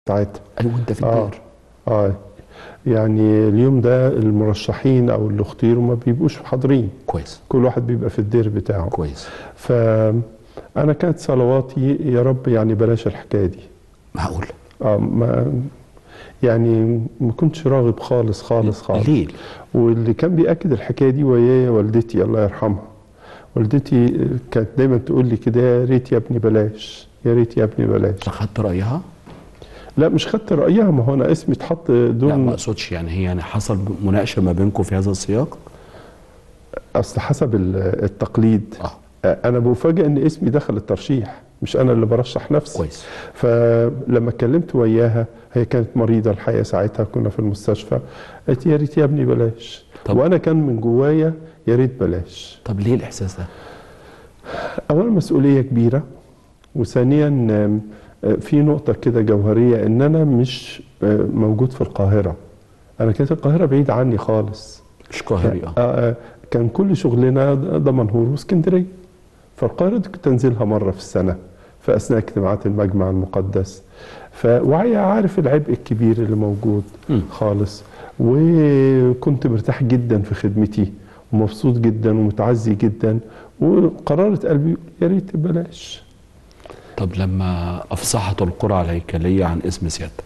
ساعتها ايوه انت في اه الدير اه يعني اليوم ده المرشحين او اللي اختيروا ما بيبقوش حاضرين كويس كل واحد بيبقى في الدير بتاعه كويس فانا كانت صلواتي يا رب يعني بلاش الحكايه دي معقول اه ما يعني ما كنتش راغب خالص خالص خالص ليه واللي كان بياكد الحكايه دي ويايا والدتي الله يرحمها والدتي كانت دايما تقول لي كده يا ريت يا ابني بلاش يا ريت يا ابني بلاش اخدت رايها لا مش خدت رايها ما هو انا اسمي اتحط لا ما دون اقصدش يعني هي يعني حصل مناقشه ما بينكم في هذا السياق اصل حسب ال- التقليد اه انا بفاجئ ان اسمي دخل الترشيح مش انا اللي برشح نفسي كويس فلما اتكلمت وياها هي كانت مريضه الحقيقه ساعتها كنا في المستشفى قالت يا ريت يا ابني بلاش طب- وانا كان من جوايا يا ريت بلاش طب ليه الاحساس ده اولا مسؤوليه كبيره وثانيا آم، آه، في نقطه كده جوهريه ان انا مش آه، موجود في القاهره انا كانت القاهره بعيد عني خالص مش قاهري اه آه، آه، كان كل شغلنا دمنهور واسكندريه فالقاهره دي كنت انزلها مره في السنه في اثناء اجتماعات المجمع المقدس فوعي عارف العبء الكبير اللي موجود مم. خالص وكنت مرتاح جدا في خدمتي ومبسوط جدا ومتعزي جدا وقررت قلبي يا ريت بلاش طب لما افصحت القرى الهيكليه عن اسم سيادتك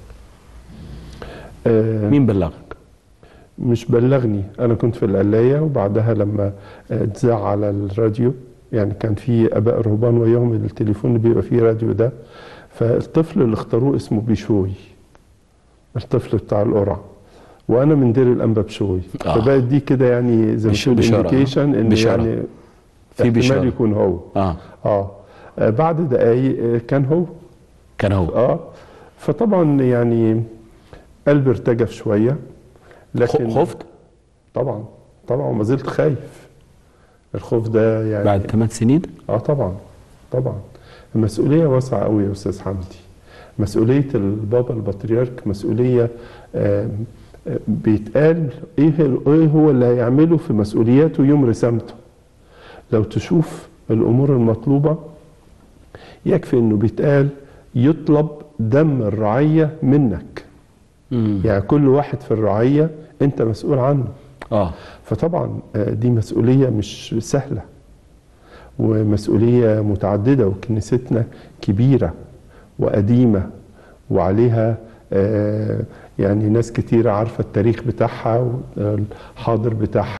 آه، مين بلغك مش بلغني انا كنت في القلايه وبعدها لما آه، اتذاع على الراديو يعني كان في اباء رهبان وياهم التليفون اللي بيبقى فيه راديو ده فالطفل اللي اختاروه اسمه بيشوي الطفل بتاع القرع وانا من دير الانبا بشوي آه. فبقت دي كده يعني زي ما بش- تقول بشارة، آه. indication ان بشارة. يعني في احتمال بشارة. يكون هو اه اه آه، بعد دقايق آه، كان هو كان هو اه فطبعا يعني قلبي ارتجف شويه لكن خ- خفت طبعا طبعا وما زلت خايف الخوف ده يعني بعد ثمان سنين اه طبعا طبعا المسؤوليه واسعه قوي يا استاذ حمدي مسؤوليه البابا البطريرك مسؤوليه آم، آم، بيتقال ايه ايه هو اللي هيعمله في مسؤولياته يوم رسامته لو تشوف الامور المطلوبه يكفي انه بيتقال يطلب دم الرعيه منك مم. يعني كل واحد في الرعيه انت مسؤول عنه اه فطبعا آه، دي مسؤولية مش سهلة ومسؤولية متعددة وكنيستنا كبيرة وقديمة وعليها آه، يعني ناس كتيرة عارفة التاريخ بتاعها والحاضر بتاعها